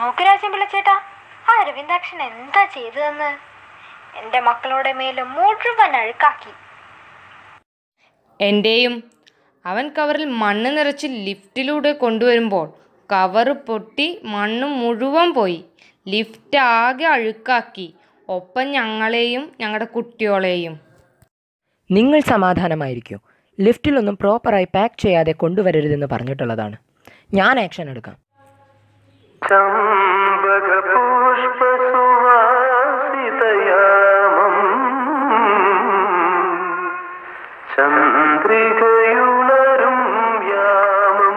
നോക്ക് രാജൻപിള്ള ചേട്ടാ ആ അരവിന്ദാക്ഷൻ എന്താ ചെയ്തതെന്ന് എൻ്റെ മക്കളുടെ മേലെ മുഴുവൻ അഴുക്കാക്കി എൻ്റെയും അവൻ കവറിൽ മണ്ണ് നിറച്ച് ലിഫ്റ്റിലൂടെ കൊണ്ടുവരുമ്പോൾ കവറ് പൊട്ടി മണ്ണ് മുഴുവൻ പോയി ലിഫ്റ്റ് ആകെ അഴുക്കാക്കി ഒപ്പം ഞങ്ങളെയും ഞങ്ങളുടെ കുട്ടികളെയും നിങ്ങൾ സമാധാനമായിരിക്കൂ ലിഫ്റ്റിലൊന്നും പ്രോപ്പറായി പാക്ക് ചെയ്യാതെ കൊണ്ടുവരരുതെന്ന് പറഞ്ഞിട്ടുള്ളതാണ് ഞാൻ ആക്ഷൻ എടുക്കാം ചന്ദ്രികയുണരും യാമം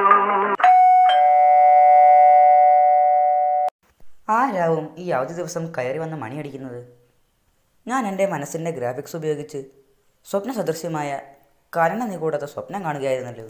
ആരാവും ഈ അവധി ദിവസം കയറി വന്ന് മണിയടിക്കുന്നത് ഞാൻ എൻ്റെ മനസ്സിൻ്റെ ഗ്രാഫിക്സ് ഉപയോഗിച്ച് സ്വപ്ന സദൃശ്യമായ കരണ നിഗൂഢത സ്വപ്നം കാണുകയായിരുന്നല്ലോ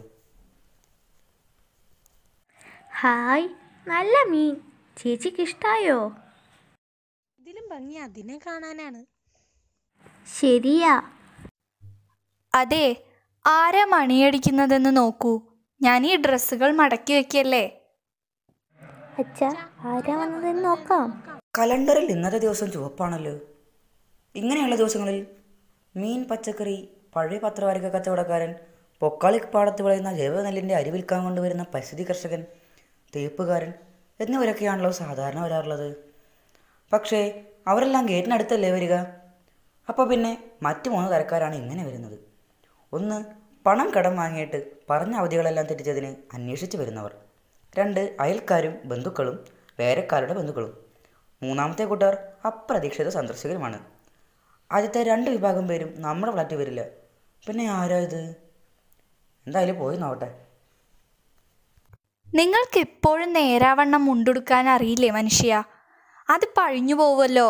ഹായ് നല്ല മീൻ ചേച്ചിക്ക് ഇഷ്ടായോ ഇതിലും ഭംഗി അതിനെ കാണാനാണ് ശരിയാ അതെ ആരാ മണിയടിക്കുന്നതെന്ന് നോക്കൂ ഞാൻ ഈ ഡ്രസ്സുകൾ മടക്കി വെക്കല്ലേ അച്ഛാ ആരാ വന്നതെന്ന് നോക്കാം കലണ്ടറിൽ ഇന്നത്തെ ദിവസം ചുവപ്പാണല്ലോ ഇങ്ങനെയുള്ള ദിവസങ്ങളിൽ മീൻ പച്ചക്കറി പഴയ പത്രവാരിക കച്ചവടക്കാരൻ പൊക്കാളി പാടത്ത് വിളയുന്ന ജൈവനെല്ലിൻ്റെ അരി വിൽക്കാൻ കൊണ്ടുവരുന്ന പരിസ്ഥിതി കർഷകൻ തേപ്പുകാരൻ എന്നിവരൊക്കെയാണല്ലോ സാധാരണ വരാറുള്ളത് പക്ഷേ അവരെല്ലാം ഗേറ്റിനടുത്തല്ലേ വരിക അപ്പോൾ പിന്നെ മറ്റു മൂന്ന് തരക്കാരാണ് ഇങ്ങനെ വരുന്നത് ഒന്ന് പണം കടം വാങ്ങിയിട്ട് പറഞ്ഞ അവധികളെല്ലാം തെറ്റിച്ചതിന് അന്വേഷിച്ച് വരുന്നവർ രണ്ട് അയൽക്കാരും ബന്ധുക്കളും വേരക്കാരുടെ ബന്ധുക്കളും മൂന്നാമത്തെ കൂട്ടർ അപ്രതീക്ഷിത സന്ദർശകരുമാണ് ആദ്യത്തെ രണ്ട് വിഭാഗം പേരും നമ്മുടെ ഫ്ലാറ്റിൽ വരില്ല പിന്നെ ആരാ ഇത് എന്തായാലും പോയി നോക്കട്ടെ നിങ്ങൾക്ക് എപ്പോഴും നേരാവണ്ണം മുണ്ടെടുക്കാൻ അറിയില്ലേ മനുഷ്യ അത് പഴിഞ്ഞു പോവുമല്ലോ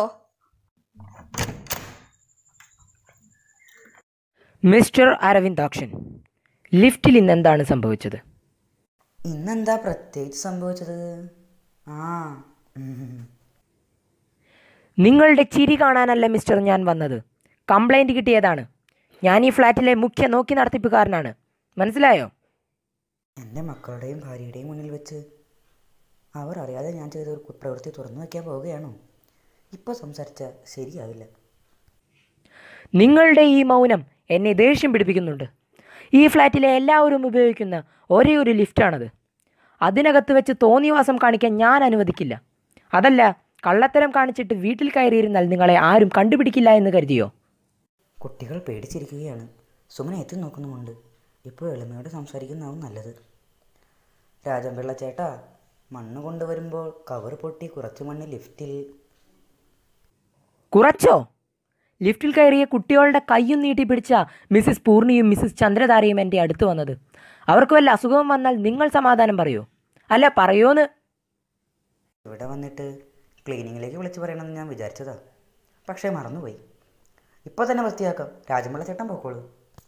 മിസ്റ്റർ അരവിന്ദാക്ഷൻ ലിഫ്റ്റിൽ ഇന്ന് എന്താണ് സംഭവിച്ചത് ഇന്നെന്താ പ്രത്യേകിച്ച് സംഭവിച്ചത് ആ ഉം. നിങ്ങളുടെ ചിരി കാണാനല്ല മിസ്റ്റർ ഞാൻ വന്നത് കംപ്ലൈൻറ്റ് കിട്ടിയതാണ് ഞാൻ ഈ ഫ്ലാറ്റിലെ മുഖ്യ നോക്കി നടത്തിപ്പുകാരനാണ് മനസ്സിലായോ എൻ്റെ മക്കളുടെയും ഭാര്യയുടെയും മുന്നിൽ വെച്ച് അവർ അറിയാതെ ഞാൻ ചെയ്ത ഒരു പ്രവൃത്തി തുറന്നു വയ്ക്കാൻ പോവുകയാണോ ഇപ്പോൾ സംസാരിച്ച ശരിയാവില്ല നിങ്ങളുടെ ഈ മൗനം എന്നെ ദേഷ്യം പിടിപ്പിക്കുന്നുണ്ട് ഈ ഫ്ലാറ്റിലെ എല്ലാവരും ഉപയോഗിക്കുന്ന ഒരേ ഒരു ലിഫ്റ്റാണത് അതിനകത്ത് വെച്ച് തോന്നിവാസം കാണിക്കാൻ ഞാൻ അനുവദിക്കില്ല അതല്ല കള്ളത്തരം കാണിച്ചിട്ട് വീട്ടിൽ കയറിയിരുന്നാൽ നിങ്ങളെ ആരും കണ്ടുപിടിക്കില്ല എന്ന് കരുതിയോ കുട്ടികൾ പേടിച്ചിരിക്കുകയാണ് സുമന എത്തി നോക്കുന്നുമുണ്ട് ഇപ്പോൾ എളിമയോട് സംസാരിക്കുന്നതാവും നല്ലത് രാജൻപിള്ള ചേട്ടാ മണ്ണ് കൊണ്ടുവരുമ്പോൾ കവർ പൊട്ടി കുറച്ച് മണ്ണ് ലിഫ്റ്റിൽ കുറച്ചോ ലിഫ്റ്റിൽ കയറിയ കുട്ടികളുടെ കയ്യും നീട്ടി പിടിച്ച മിസ്സിസ് പൂർണിയും മിസ്സിസ് ചന്ദ്രധാരയും എൻ്റെ അടുത്ത് വന്നത് അവർക്ക് വല്ല അസുഖവും വന്നാൽ നിങ്ങൾ സമാധാനം പറയോ അല്ല പറയോന്ന് ഇവിടെ വന്നിട്ട് ക്ലീനിങ്ങിലേക്ക് വിളിച്ച് പറയണമെന്ന് ഞാൻ വിചാരിച്ചതാ പക്ഷേ മറന്നുപോയി ഇപ്പോൾ തന്നെ വൃത്തിയാക്കാം രാജൻപിള്ള ചേട്ടൻ പോക്കോളൂ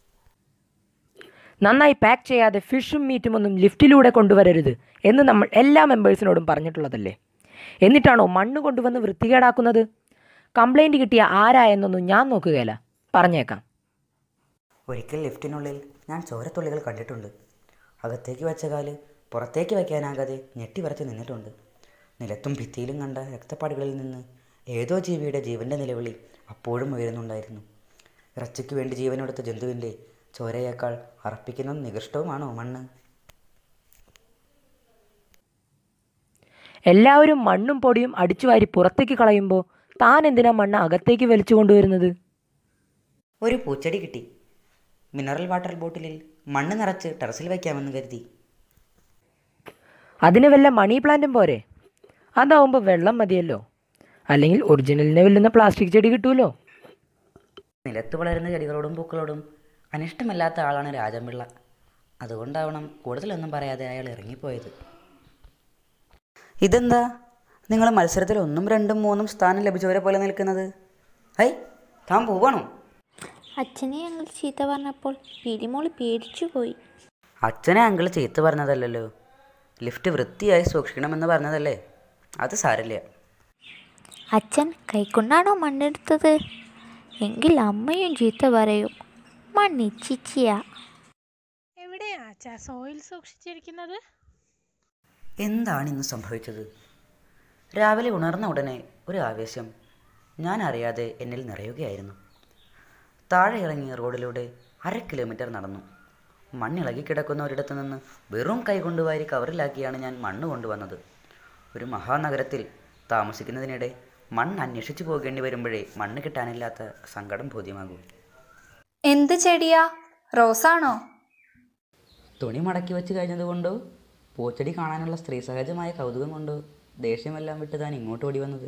നന്നായി പാക്ക് ചെയ്യാതെ ഫിഷും മീറ്റും ഒന്നും ലിഫ്റ്റിലൂടെ കൊണ്ടുവരരുത് എന്ന് നമ്മൾ എല്ലാ മെമ്പേഴ്സിനോടും പറഞ്ഞിട്ടുള്ളതല്ലേ എന്നിട്ടാണോ മണ്ണ് കൊണ്ടുവന്ന് വൃത്തികേടാക്കുന്നത് കംപ്ലൈൻറ്റ് കിട്ടിയ ആരാ എന്നൊന്നും ഞാൻ നോക്കുകയില്ല പറഞ്ഞേക്കാം ഒരിക്കൽ ലിഫ്റ്റിനുള്ളിൽ ഞാൻ ചോരത്തുള്ളികൾ കണ്ടിട്ടുണ്ട് അകത്തേക്ക് വെച്ച കാല് പുറത്തേക്ക് വയ്ക്കാനാകാതെ ഞെട്ടി വരച്ച് നിന്നിട്ടുണ്ട് നിലത്തും ഭിത്തിയിലും കണ്ട രക്തപ്പാടുകളിൽ നിന്ന് ഏതോ ജീവിയുടെ ജീവൻ്റെ നിലവിളി അപ്പോഴും ഉയരുന്നുണ്ടായിരുന്നു ഇറച്ചിക്ക് വേണ്ടി ജീവനെടുത്ത ജന്തുവിൻ്റെ ചോരയേക്കാൾ അർപ്പിക്കുന്നതും നികൃഷ്ടവുമാണോ മണ്ണ് എല്ലാവരും മണ്ണും പൊടിയും അടിച്ചു വാരി പുറത്തേക്ക് കളയുമ്പോൾ താൻ എന്തിനാ മണ്ണ് അകത്തേക്ക് വലിച്ചു കൊണ്ടുവരുന്നത് ഒരു പൂച്ചെടി കിട്ടി മിനറൽ വാട്ടർ ബോട്ടിലിൽ മണ്ണ് നിറച്ച് ടെറസിൽ വയ്ക്കാമെന്ന് കരുതി അതിന് വല്ല മണി പ്ലാന്റും പോരെ അതാവുമ്പോൾ വെള്ളം മതിയല്ലോ അല്ലെങ്കിൽ ഒറിജിനലിനെ വെല്ലുന്ന പ്ലാസ്റ്റിക് ചെടി കിട്ടുമല്ലോ നിലത്ത് വളരുന്ന ചെടികളോടും പൂക്കളോടും അനിഷ്ടമില്ലാത്ത ആളാണ് രാജൻപിള്ള അതുകൊണ്ടാവണം കൂടുതലൊന്നും പറയാതെ അയാൾ ഇറങ്ങിപ്പോയത് ഇതെന്താ നിങ്ങൾ മത്സരത്തിൽ ഒന്നും രണ്ടും മൂന്നും സ്ഥാനം ലഭിച്ചവരെ പോലെ നിൽക്കുന്നത് ഹൈ താൻ പോവാണോ അച്ഛനെ ഞങ്ങൾ ചീത്ത പറഞ്ഞപ്പോൾ പിടിമോള് പേടിച്ചു പോയി അച്ഛനെ അങ്കിൾ ചീത്ത പറഞ്ഞതല്ലല്ലോ ലിഫ്റ്റ് വൃത്തിയായി സൂക്ഷിക്കണമെന്ന് പറഞ്ഞതല്ലേ അത് സാരില്ല അച്ഛൻ കൈക്കൊണ്ടാണോ മണ്ണെടുത്തത് എങ്കിൽ അമ്മയും ചീത്ത പറയും മണ്ണിച്ചിച്ചിയാ എവിടെയാ അച്ഛാ സോയിൽ സൂക്ഷിച്ചിരിക്കുന്നത് എന്താണ് ഇന്ന് സംഭവിച്ചത് രാവിലെ ഉണർന്ന ഉടനെ ഒരു ആവേശം ഞാൻ അറിയാതെ എന്നിൽ നിറയുകയായിരുന്നു താഴെ ഇറങ്ങിയ റോഡിലൂടെ അര കിലോമീറ്റർ നടന്നു മണ്ണിളകി കിടക്കുന്ന ഒരിടത്തു നിന്ന് വെറും കൈ കൊണ്ടുവാരി കവറിലാക്കിയാണ് ഞാൻ മണ്ണ് കൊണ്ടുവന്നത് ഒരു മഹാനഗരത്തിൽ താമസിക്കുന്നതിനിടെ മണ്ണ് അന്വേഷിച്ചു പോകേണ്ടി വരുമ്പോഴേ മണ്ണ് കിട്ടാനില്ലാത്ത സങ്കടം ബോധ്യമാകൂ എന്ത് ചെടിയാ റോസാണോ തുണി മടക്കി വെച്ച് കഴിഞ്ഞതുകൊണ്ടോ പൂച്ചെടി കാണാനുള്ള സ്ത്രീ സഹജമായ കൗതുകം കൊണ്ടോ ദേഷ്യമെല്ലാം വിട്ട് താൻ ഇങ്ങോട്ട് ഓടി വന്നത്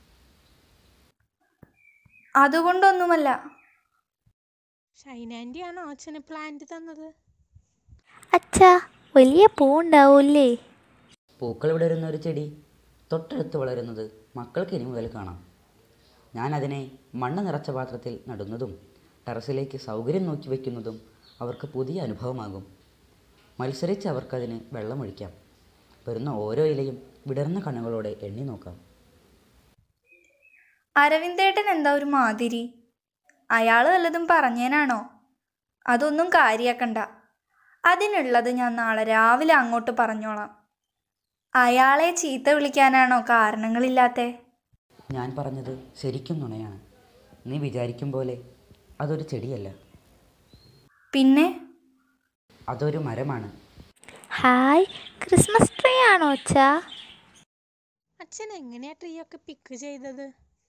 അതുകൊണ്ടൊന്നുമല്ല ഷൈനാൻറ്റി ആണോ അച്ഛന് പ്ലാന്റ് തന്നത് അച്ഛാ വലിയ പൂ ഉണ്ടാവൂല്ലേ പൂക്കൾ വിടരുന്ന ഒരു ചെടി തൊട്ടടുത്ത് വളരുന്നത് മക്കൾക്ക് ഇനി മുതൽ കാണാം ഞാൻ അതിനെ മണ്ണ് നിറച്ച പാത്രത്തിൽ നടുന്നതും ടെറസിലേക്ക് സൗകര്യം നോക്കി വയ്ക്കുന്നതും അവർക്ക് പുതിയ അനുഭവമാകും മത്സരിച്ച് അവർക്കതിന് വെള്ളമൊഴിക്കാം വരുന്ന ഓരോ ഇലയും വിടർന്ന കണ്ണുകളോടെ എണ്ണി നോക്കാം അരവിന്ദേട്ടൻ എന്താ ഒരു മാതിരി അയാൾ വല്ലതും പറഞ്ഞേനാണോ അതൊന്നും കാര്യാക്കണ്ട അതിനുള്ളത് ഞാൻ നാളെ രാവിലെ അങ്ങോട്ട് പറഞ്ഞോളാം അയാളെ ചീത്ത വിളിക്കാനാണോ കാരണങ്ങളില്ലാത്തേ ഞാൻ പറഞ്ഞത് ശരിക്കും നുണയാണ് നീ വിചാരിക്കും പോലെ അതൊരു ചെടിയല്ല പിന്നെ അതൊരു മരമാണ് ഹായ് ക്രിസ്മസ് ട്രീ ആണോ അച്ഛാ അച്ഛൻ എങ്ങനെയാ ട്രീ ഒക്കെ പിക്ക് ചെയ്തത്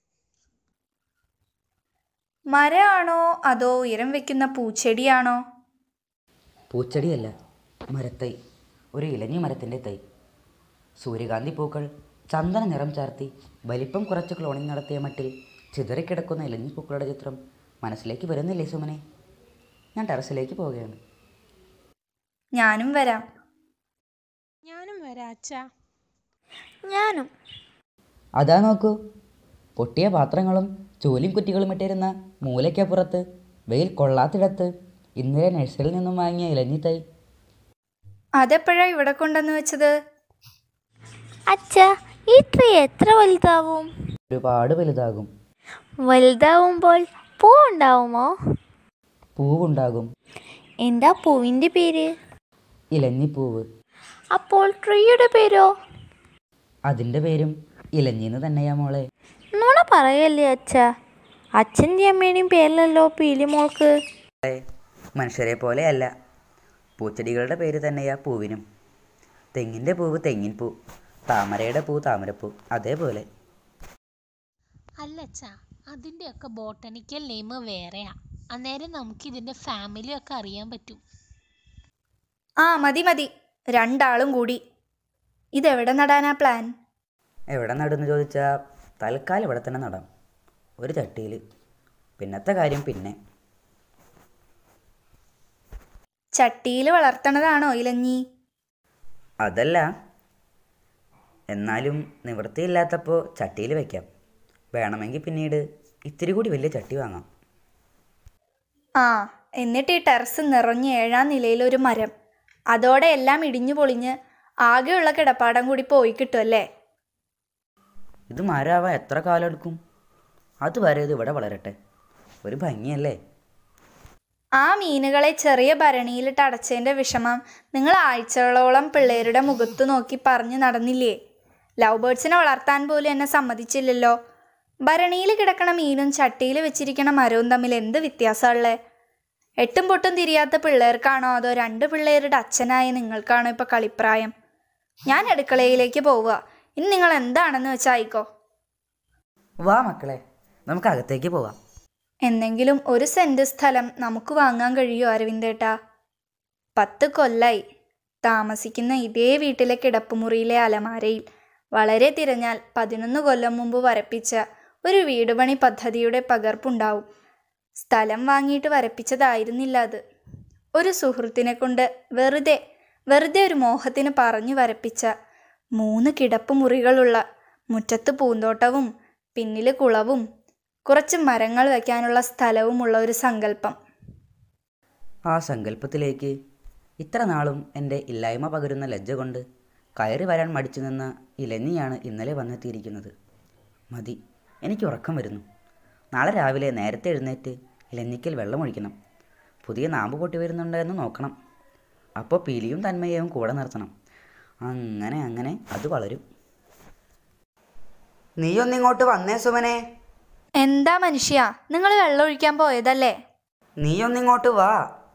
മരമാണോ അതോ ഉയരം വെക്കുന്ന പൂച്ചെടിയാണോ പൂച്ചെടിയല്ല മരത്തൈ ഒരു ഇലഞ്ഞി മരത്തിൻ്റെ തൈ സൂര്യകാന്തി പൂക്കൾ ചന്ദന നിറം ചാർത്തി വലിപ്പം കുറച്ച് ക്ലോണിംഗ് നടത്തിയ മട്ടിൽ ചിതറിക്കിടക്കുന്ന ഇലഞ്ഞി പൂക്കളുടെ ചിത്രം മനസ്സിലേക്ക് വരുന്നില്ലേ സുമനെ ഞാൻ ടെറസിലേക്ക് പോവുകയാണ് ഞാനും വരാം ഞാനും വരാം അച്ഛാ ഞാനും അതാ നോക്കൂ പൊട്ടിയ പാത്രങ്ങളും ചൂലും കുറ്റികളും ഇട്ടിരുന്ന മൂലയ്ക്കപ്പുറത്ത് വെയിൽ കൊള്ളാത്തിടത്ത് ഇന്നലെ നഴ്സറിയിൽ നിന്നും വാങ്ങിയ ഇലഞ്ഞി തൈ അതെപ്പോഴാ ഇവിടെ കൊണ്ടുവന്ന് വെച്ചത് അച്ഛാ ഈ ട്രീ എത്ര വലുതാവും ഒരുപാട് വലുതാകും വലുതാവുമ്പോൾ പൂ ഉണ്ടാവുമോ പൂവുണ്ടാകും എന്താ പൂവിൻ്റെ പേര് ഇലഞ്ഞിപ്പൂവ് അപ്പോൾ ട്രീയുടെ പേരോ അതിൻ്റെ പേരും ഇലഞ്ഞിന്ന് തന്നെയാ മോളെ നുണ പറയല്ലേ അച്ഛാ അച്ഛൻ്റെ അമ്മയുടെയും പേരിലല്ലോ പീലിമോൾക്ക് മനുഷ്യരെ പോലെയല്ല പൂച്ചെടികളുടെ പേര് തന്നെയാ പൂവിനും തെങ്ങിൻ്റെ പൂവ് തെങ്ങിൻ പൂ താമരയുടെ പൂ താമരപ്പൂ അതേപോലെ അല്ല അച്ഛാ അതിൻ്റെയൊക്കെ ബോട്ടണിക്കൽ നെയിം വേറെയാ അന്നേരം നമുക്ക് ഇതിൻ്റെ ഫാമിലി ഒക്കെ അറിയാൻ പറ്റും ആ മതി മതി രണ്ടാളും കൂടി ഇതെവിടെ നടാനാ പ്ലാൻ എവിടെ നടുന്നു ചോദിച്ചാൽ തൽക്കാലം ഇവിടെ തന്നെ നടാം ഒരു ചട്ടിയിൽ പിന്നത്തെ കാര്യം പിന്നെ ചട്ടിയിൽ വളർത്തണതാണോ ഇലഞ്ഞി അതല്ല എന്നാലും നിവൃത്തിയില്ലാത്തപ്പോൾ ചട്ടിയിൽ വെക്കാം വേണമെങ്കിൽ പിന്നീട് ഇത്തിരി കൂടി വലിയ ചട്ടി വാങ്ങാം ആ എന്നിട്ട് ഈ ടെറസ് നിറഞ്ഞ് ഏഴാം നിലയിൽ ഒരു മരം അതോടെ എല്ലാം ഇടിഞ്ഞു പൊളിഞ്ഞ് ആകെയുള്ള കിടപ്പാടം കൂടി പോയി കിട്ടുമല്ലേ ഇത് മരമാവാൻ എത്ര കാലം എടുക്കും അതുവരെ ഇത് ഇവിടെ വളരട്ടെ ഒരു ഭംഗിയല്ലേ ആ മീനുകളെ ചെറിയ ഭരണിയിലിട്ട് അടച്ചതിൻ്റെ വിഷമം നിങ്ങൾ ആഴ്ചകളോളം പിള്ളേരുടെ മുഖത്ത് നോക്കി പറഞ്ഞു നടന്നില്ലേ ലവ് ബേർഡ്സിനെ വളർത്താൻ പോലും എന്നെ സമ്മതിച്ചില്ലല്ലോ ഭരണിയിൽ കിടക്കണ മീനും ചട്ടിയിൽ വെച്ചിരിക്കണ മരവും തമ്മിൽ എന്ത് വ്യത്യാസമുള്ളേ എട്ടും പൊട്ടും തിരിയാത്ത പിള്ളേർക്കാണോ അതോ രണ്ട് പിള്ളേരുടെ അച്ഛനായ നിങ്ങൾക്കാണോ ഇപ്പോൾ കളിപ്രായം ഞാൻ അടുക്കളയിലേക്ക് പോവുക ഇനി നിങ്ങൾ എന്താണെന്ന് വെച്ചാൽ ആയിക്കോ വാ മക്കളെ നമുക്ക് അകത്തേക്ക് പോവാം എന്തെങ്കിലും ഒരു സെന്റ് സ്ഥലം നമുക്ക് വാങ്ങാൻ കഴിയുമോ അരവിന്ദേട്ടാ പത്ത് കൊല്ലായി താമസിക്കുന്ന ഇതേ വീട്ടിലെ കിടപ്പുമുറിയിലെ അലമാരയിൽ വളരെ തിരഞ്ഞാൽ പതിനൊന്ന് കൊല്ലം മുമ്പ് വരപ്പിച്ച ഒരു വീട് പണി പദ്ധതിയുടെ പകർപ്പുണ്ടാവും സ്ഥലം വാങ്ങിയിട്ട് വരപ്പിച്ചതായിരുന്നില്ല അത് ഒരു സുഹൃത്തിനെ കൊണ്ട് വെറുതെ വെറുതെ ഒരു മോഹത്തിന് പറഞ്ഞു വരപ്പിച്ച മൂന്ന് കിടപ്പുമുറികളുള്ള മുറ്റത്ത് പൂന്തോട്ടവും പിന്നിൽ കുളവും കുറച്ച് മരങ്ങൾ വയ്ക്കാനുള്ള സ്ഥലവുമുള്ള ഒരു സങ്കല്പം ആ സങ്കല്പത്തിലേക്ക് ഇത്ര നാളും എൻ്റെ ഇല്ലായ്മ പകരുന്ന ലജ്ജ കൊണ്ട് കയറി വരാൻ മടിച്ചു നിന്ന ഇലഞ്ഞിയാണ് ഇന്നലെ വന്നെത്തിയിരിക്കുന്നത് മതി എനിക്ക് ഉറക്കം വരുന്നു നാളെ രാവിലെ നേരത്തെ എഴുന്നേറ്റ് ഇലഞ്ഞിക്കൽ വെള്ളമൊഴിക്കണം പുതിയ നാമ്പ് പൊട്ടി വരുന്നുണ്ടോ എന്ന് നോക്കണം അപ്പോൾ പീലിയും തന്മയവും കൂടെ നിർത്തണം അങ്ങനെ അങ്ങനെ അത് വളരും നീ ഒന്നിങ്ങോട്ട് വന്നേ സുമനെ എന്താ മനുഷ്യ നിങ്ങൾ വെള്ളം ഒഴിക്കാൻ പോയതല്ലേ നീ ഒന്നിങ്ങോട്ട് വാ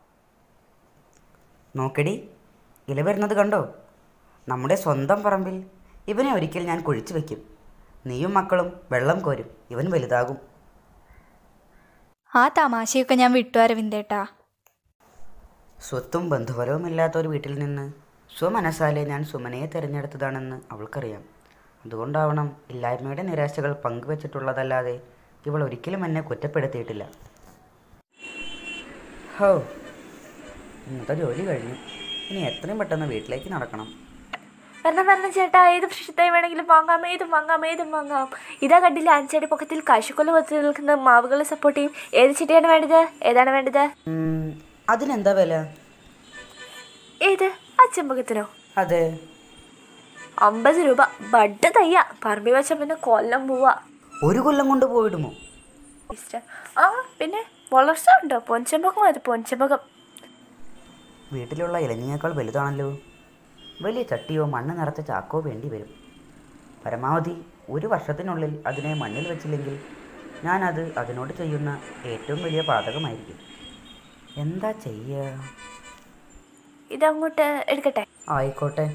നോക്കടി ഇല വരുന്നത് കണ്ടോ നമ്മുടെ സ്വന്തം പറമ്പിൽ ഇവനെ ഒരിക്കൽ ഞാൻ കുഴിച്ചു വെക്കും നീയും മക്കളും വെള്ളം കോരും ഇവൻ വലുതാകും ആ തമാശയൊക്കെ ഞാൻ വിട്ടു അരവിന്ദേട്ടാ സ്വത്തും ബന്ധുഫലവും ഇല്ലാത്ത ഒരു വീട്ടിൽ നിന്ന് സ്വമനസാലെ ഞാൻ സുമനയെ തിരഞ്ഞെടുത്തതാണെന്ന് അവൾക്കറിയാം അതുകൊണ്ടാവണം ഇല്ലായ്മയുടെ നിരാശകൾ പങ്കുവച്ചിട്ടുള്ളതല്ലാതെ ഇവൾ ഒരിക്കലും എന്നെ കുറ്റപ്പെടുത്തിയിട്ടില്ല ഹോ ഇന്നത്തെ ജോലി കഴിഞ്ഞു ഇനി എത്രയും പെട്ടെന്ന് വീട്ടിലേക്ക് നടക്കണം വരണം വരണം ചേട്ടാ ഏത് പ്രശ്നത്തായി വേണമെങ്കിലും വാങ്ങാം ഏതും വാങ്ങാം ഏതും വാങ്ങാം ഇതാ കണ്ടില്ല അഞ്ചടി പൊക്കത്തിൽ കാശുകൊല കൊത്തി നിൽക്കുന്ന മാവുകളെ സപ്പോർട്ട് ചെയ്യും ഏത് ചിട്ടിയാണ് വേണ്ടത് ഏതാണ് വേണ്ടത് ഉം, അതിനെന്താ വില ഏത് അച്ചമ്പകത്തിനോ അതെ അമ്പത് രൂപ ബഡ് തയ്യ പറമ്പി വെച്ച പിന്നെ കൊല്ലം പോവാ ഒരു കൊല്ലം കൊണ്ട് പോയിടുമോ ഇഷ്ടം ആ പിന്നെ വളർച്ച ഉണ്ടോ പൊൻചമ്പകം അത് പൊൻചമ്പകം വീട്ടിലുള്ള ഇലഞ്ഞിയേക്കാൾ വലുതാണല്ലോ വലിയ ചട്ടിയോ മണ്ണ് നിറച്ച ചാക്കോ വേണ്ടി വരും പരമാവധി ഒരു വർഷത്തിനുള്ളിൽ അതിനെ മണ്ണിൽ വെച്ചില്ലെങ്കിൽ ഞാനത് അതിനോട് ചെയ്യുന്ന ഏറ്റവും വലിയ പാതകമായിരിക്കും എന്താ ചെയ്യുക ഇതങ്ങോട്ട് എടുക്കട്ടെ ആയിക്കോട്ടെ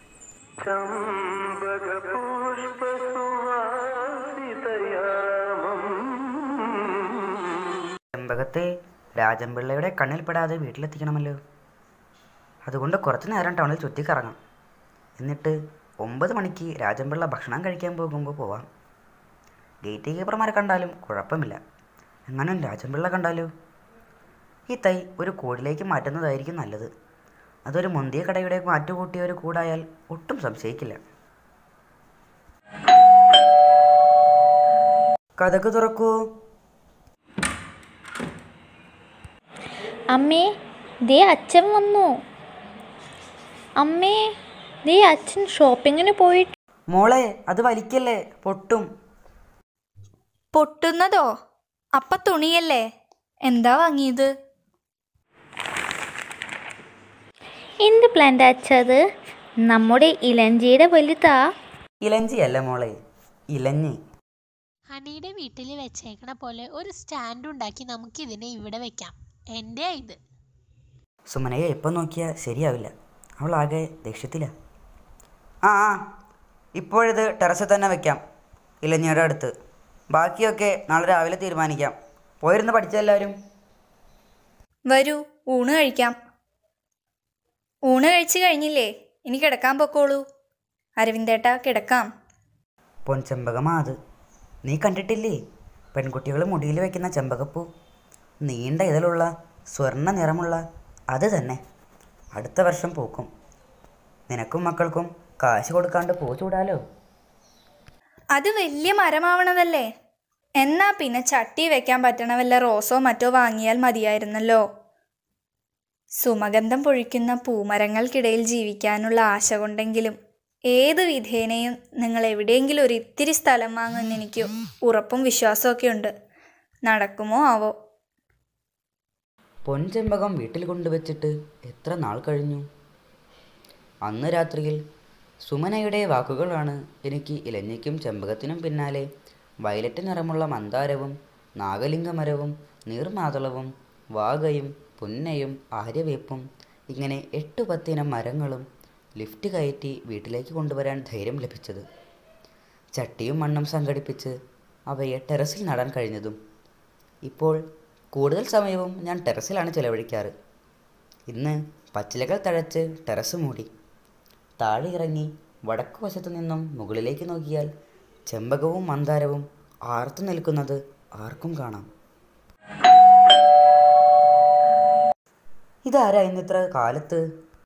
ചെമ്പകത്തെ രാജൻപിള്ളയുടെ കണ്ണിൽപ്പെടാതെ വീട്ടിലെത്തിക്കണമല്ലോ അതുകൊണ്ട് കുറച്ച് നേരം ടൗണിൽ ചുറ്റിക്കറങ്ങാം എന്നിട്ട് ഒമ്പത് മണിക്ക് രാജൻപിള്ള ഭക്ഷണം കഴിക്കാൻ പോകുമ്പോൾ പോവാം ഗേറ്റ് കീപ്പർമാരെ കണ്ടാലും കുഴപ്പമില്ല എങ്ങാനും രാജൻപിള്ള കണ്ടാലോ ഈ തൈ ഒരു കൂടിലേക്ക് മാറ്റുന്നതായിരിക്കും നല്ലത് അതൊരു മുന്തിയ കടയുടെ മാറ്റുകൂട്ടിയ ഒരു കൂടായാൽ ഒട്ടും സംശയിക്കില്ല കഥക്ക് തുറക്കൂ അമ്മേ ദേ അച്ഛൻ വന്നു അമ്മേ ദേ അച്ഛൻ ഷോപ്പിങ്ങിന് പോയിട്ട് മോളെ അത് വലിക്കല്ലേ പൊട്ടും പൊട്ടുന്നതോ അപ്പ തുണിയല്ലേ എന്താ വാങ്ങിയത് എന്ത് പ്ലാന്റ് അച്ഛത് നമ്മുടെ ഇലഞ്ചിയുടെ വലുതാ ഇലഞ്ചിയല്ല മോളെ ഇലഞ്ഞി ഹണിയുടെ വീട്ടിൽ വെച്ചേക്കണ പോലെ ഒരു സ്റ്റാൻഡ് ഉണ്ടാക്കി നമുക്കിതിനെ ഇവിടെ വെക്കാം എൻ്റെ ഇത് സുമനയെ എപ്പം നോക്കിയാൽ ശരിയാവില്ല അവൾ ആകെ ദേഷ്യത്തില ആ ആ ഇപ്പോഴിത് ടെറസിൽ തന്നെ വെക്കാം ഇലഞ്ഞിയുടെ അടുത്ത് ബാക്കിയൊക്കെ നാളെ രാവിലെ തീരുമാനിക്കാം പോയിരുന്ന് പഠിച്ചെല്ലാവരും വരൂ ഊണ് കഴിക്കാം ഊണ് കഴിച്ചു കഴിഞ്ഞില്ലേ ഇനി കിടക്കാൻ പൊക്കോളൂ അരവിന്ദേട്ടാ കിടക്കാം പൊൻചെമ്പകമാ അത് നീ കണ്ടിട്ടില്ലേ പെൺകുട്ടികൾ മുടിയിൽ വെക്കുന്ന ചെമ്പകപ്പൂ നീണ്ട ഇതളുള്ള സ്വർണ്ണ നിറമുള്ള അത് തന്നെ അടുത്ത വർഷം പൂക്കും നിനക്കും മക്കൾക്കും കാശ് കൊടുക്കാണ്ട് പൂ ചൂടാലോ അത് വലിയ മരമാവണതല്ലേ എന്നാ പിന്നെ ചട്ടി വെക്കാൻ പറ്റണ വല്ല റോസോ മറ്റോ വാങ്ങിയാൽ മതിയായിരുന്നല്ലോ സുമഗന്ധം പൊഴിക്കുന്ന പൂമരങ്ങൾക്കിടയിൽ ജീവിക്കാനുള്ള ആശ കൊണ്ടെങ്കിലും ഏത് വിധേനയും നിങ്ങൾ എവിടെയെങ്കിലും ഒരു ഇത്തിരി സ്ഥലം വാങ്ങുമെന്ന് എനിക്ക് ഉറപ്പും വിശ്വാസമൊക്കെ ഉണ്ട് നടക്കുമോ ആവോ പൊൻചെമ്പകം വീട്ടിൽ കൊണ്ടുവച്ചിട്ട് എത്ര നാൾ കഴിഞ്ഞു അന്ന് രാത്രിയിൽ സുമനയുടെ വാക്കുകളാണ് എനിക്ക് ഇലഞ്ഞിക്കും ചെമ്പകത്തിനും പിന്നാലെ വയലറ്റ് നിറമുള്ള മന്ദാരവും നാഗലിംഗമരവും നീർമാതളവും വാഗയും പുന്നയും ആര്യവേപ്പും ഇങ്ങനെ എട്ട് പത്തിനം മരങ്ങളും ലിഫ്റ്റ് കയറ്റി വീട്ടിലേക്ക് കൊണ്ടുവരാൻ ധൈര്യം ലഭിച്ചത് ചട്ടിയും മണ്ണും സംഘടിപ്പിച്ച് അവയെ ടെറസിൽ നടാൻ കഴിഞ്ഞതും ഇപ്പോൾ കൂടുതൽ സമയവും ഞാൻ ടെറസിലാണ് ചിലവഴിക്കാറ് ഇന്ന് പച്ചിലകൾ തഴച്ച് ടെറസ് മൂടി താഴെ ഇറങ്ങി വടക്കു വശത്തു നിന്നും മുകളിലേക്ക് നോക്കിയാൽ ചെമ്പകവും മന്ദാരവും ആർത്തു നിൽക്കുന്നത് ആർക്കും കാണാം ഇതാരാ ഇന്നിത്ര കാലത്ത്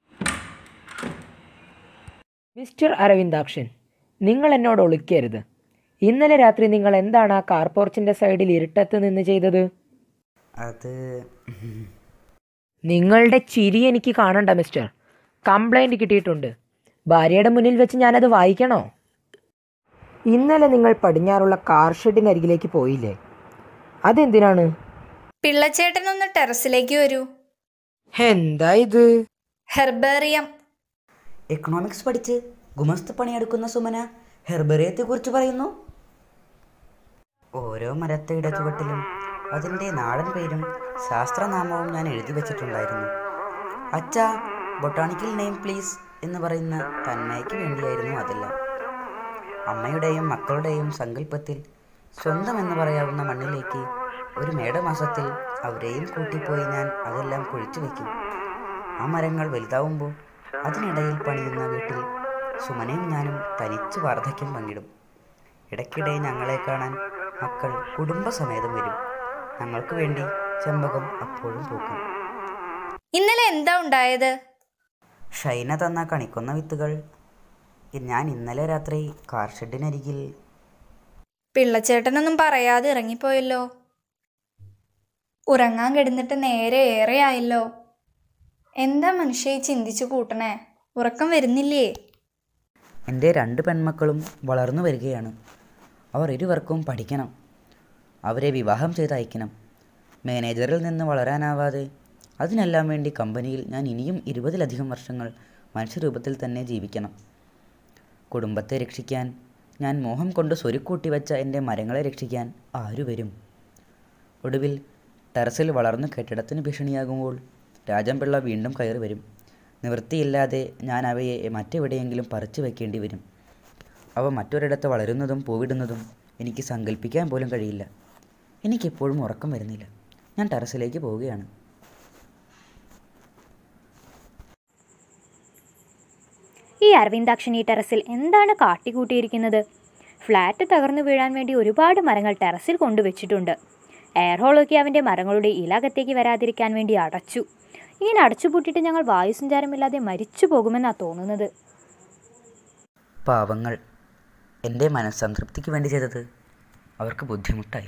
മിസ്റ്റർ അരവിന്ദാക്ഷൻ നിങ്ങൾ എന്നോട് ഒളിക്കരുത് ഇന്നലെ രാത്രി നിങ്ങൾ എന്താണ് ആ കാർ പോർച്ചിൻ്റെ സൈഡിൽ ഇരുട്ടത്ത് നിന്ന് ചെയ്തത് അത് നിങ്ങളുടെ ചിരി എനിക്ക് കാണണ്ട മിസ്റ്റർ കംപ്ലൈൻറ്റ് കിട്ടിയിട്ടുണ്ട് ഭാര്യയുടെ മുന്നിൽ വെച്ച് ഞാനത് വായിക്കണോ ഇന്നലെ നിങ്ങൾ പടിഞ്ഞാറുള്ള കാർ ഷെഡിനരികിലേക്ക് പോയില്ലേ അതെന്തിനാണ് പിള്ളച്ചേട്ടനൊന്ന് ടെറസിലേക്ക് വരൂ എന്താ ഇത് ഹെർബേറിയം എക്കണോമിക്സ് പഠിച്ച് ഗുമസ്ത പണിയെടുക്കുന്ന സുമന ഹെർബറിയത്തെക്കുറിച്ച് പറയുന്നു ഓരോ മരത്തയുടെ ചുവട്ടിലും അതിൻ്റെ നാടൻ പേരും ശാസ്ത്രനാമവും ഞാൻ എഴുതി വെച്ചിട്ടുണ്ടായിരുന്നു അച്ഛാ ബൊട്ടാണിക്കൽ നെയിം പ്ലീസ് എന്ന് പറയുന്ന തന്മയ്ക്ക് വേണ്ടിയായിരുന്നു അതെല്ലാം അമ്മയുടെയും മക്കളുടെയും സങ്കല്പത്തിൽ സ്വന്തം എന്ന് പറയാവുന്ന മണ്ണിലേക്ക് ഒരു മേടമാസത്തിൽ അവരെയും കൂട്ടിപ്പോയി ഞാൻ അതെല്ലാം കുഴിച്ചു വയ്ക്കും ആ മരങ്ങൾ വലുതാവുമ്പോൾ അതിനിടയിൽ പണിയുന്ന വീട്ടിൽ സുമനയും ഞാനും തനിച്ച് വാർദ്ധക്യം പങ്കിടും ഇടയ്ക്കിടെ ഞങ്ങളെ കാണാൻ മക്കൾ കുടുംബസമേതം വരും ഞങ്ങൾക്ക് വേണ്ടി ചെമ്പകം അപ്പോഴും പൂക്കും ഇന്നലെ എന്താ ഉണ്ടായത് ഷൈന തന്ന കണിക്കൊന്ന വിത്തുകൾ ഞാൻ ഇന്നലെ രാത്രി കാർ ഷെഡിനരികിൽ പിള്ളച്ചേട്ടനൊന്നും പറയാതെ ഇറങ്ങിപ്പോയല്ലോ ഉറങ്ങാൻ കിടന്നിട്ട് നേരെ ഏറെയായല്ലോ എന്താ മനുഷ്യ ഈ ചിന്തിച്ചു കൂട്ടണേ ഉറക്കം വരുന്നില്ലേ എൻ്റെ രണ്ട് പെൺമക്കളും വളർന്നു വരികയാണ് അവർ ഇരുവർക്കും പഠിക്കണം അവരെ വിവാഹം ചെയ്ത് അയക്കണം മാനേജറിൽ നിന്ന് വളരാനാവാതെ അതിനെല്ലാം വേണ്ടി കമ്പനിയിൽ ഞാൻ ഇനിയും ഇരുപതിലധികം വർഷങ്ങൾ മനുഷ്യരൂപത്തിൽ തന്നെ ജീവിക്കണം കുടുംബത്തെ രക്ഷിക്കാൻ ഞാൻ മോഹം കൊണ്ട് സ്വരുക്കൂട്ടി വെച്ച എൻ്റെ മരങ്ങളെ രക്ഷിക്കാൻ ആരു വരും ഒടുവിൽ ടെറസിൽ വളർന്നു കെട്ടിടത്തിന് ഭീഷണിയാകുമ്പോൾ രാജംപിള്ള വീണ്ടും കയറി വരും നിവൃത്തിയില്ലാതെ ഞാൻ അവയെ മറ്റെവിടെയെങ്കിലും പറിച്ചു വെക്കേണ്ടി വരും അവ മറ്റൊരിടത്ത് വളരുന്നതും പൂവിടുന്നതും എനിക്ക് സങ്കല്പിക്കാൻ പോലും കഴിയില്ല എനിക്കെപ്പോഴും ഉറക്കം വരുന്നില്ല ഞാൻ ടെറസിലേക്ക് പോവുകയാണ് ഈ അരവിന്ദാക്ഷൻ ഈ ടെറസിൽ എന്താണ് കാട്ടിക്കൂട്ടിയിരിക്കുന്നത് ഫ്ലാറ്റ് തകർന്നു വീഴാൻ വേണ്ടി ഒരുപാട് മരങ്ങൾ ടെറസിൽ കൊണ്ടുവച്ചിട്ടുണ്ട് എയർ ഹോളൊക്കെ അവൻ്റെ മരങ്ങളുടെ ഇലകത്തേക്ക് വരാതിരിക്കാൻ വേണ്ടി അടച്ചു ഇങ്ങനെ അടച്ചുപൂട്ടിയിട്ട് ഞങ്ങൾ വായുസഞ്ചാരമില്ലാതെ മരിച്ചു പോകുമെന്നാണ് തോന്നുന്നത് പാവങ്ങൾ എൻ്റെ മനസ്സംതൃപ്തിക്ക് വേണ്ടി ചെയ്തത് അവർക്ക് ബുദ്ധിമുട്ടായി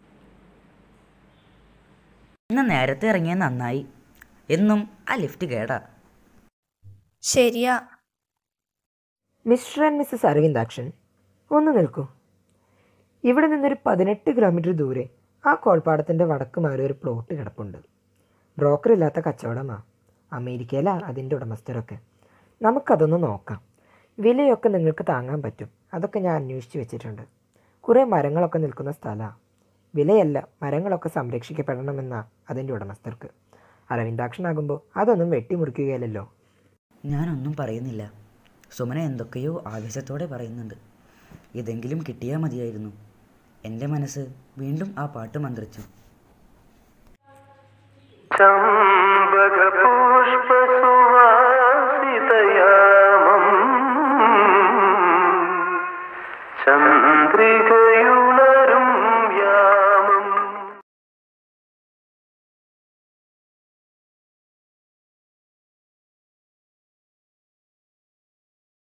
ഇന്ന് നേരത്തെ ഇറങ്ങിയത് നന്നായി എന്നും ആ ലിഫ്റ്റ് കേടാ ശരിയാ മിസ്റ്റർ ആൻഡ് മിസ്സസ് അരവിന്ദാക്ഷൻ ഒന്ന് നിൽക്കൂ ഇവിടെ നിന്നൊരു പതിനെട്ട് കിലോമീറ്റർ ദൂരെ ആ കോൾപ്പാടത്തിൻ്റെ വടക്ക് മാറി ഒരു പ്ലോട്ട് കിടപ്പുണ്ട് ബ്രോക്കർ ഇല്ലാത്ത കച്ചവടമാ അമേരിക്കയിലാ അതിൻ്റെ ഉടമസ്ഥരൊക്കെ നമുക്കതൊന്ന് നോക്കാം വിലയൊക്കെ നിങ്ങൾക്ക് താങ്ങാൻ പറ്റും അതൊക്കെ ഞാൻ അന്വേഷിച്ച് വെച്ചിട്ടുണ്ട് കുറേ മരങ്ങളൊക്കെ നിൽക്കുന്ന സ്ഥലമാണ് വിലയല്ല മരങ്ങളൊക്കെ സംരക്ഷിക്കപ്പെടണമെന്നാ അതിൻ്റെ ഉടമസ്ഥർക്ക് അരവിന്ദാക്ഷനാകുമ്പോൾ അതൊന്നും വെട്ടിമുറിക്കുകയല്ലോ ഞാനൊന്നും പറയുന്നില്ല സുമന എന്തൊക്കെയോ ആവേശത്തോടെ പറയുന്നുണ്ട് ഇതെങ്കിലും കിട്ടിയാൽ മതിയായിരുന്നു എൻ്റെ മനസ്സ് വീണ്ടും ആ പാട്ട് മന്ത്രിച്ചു ചമ്പക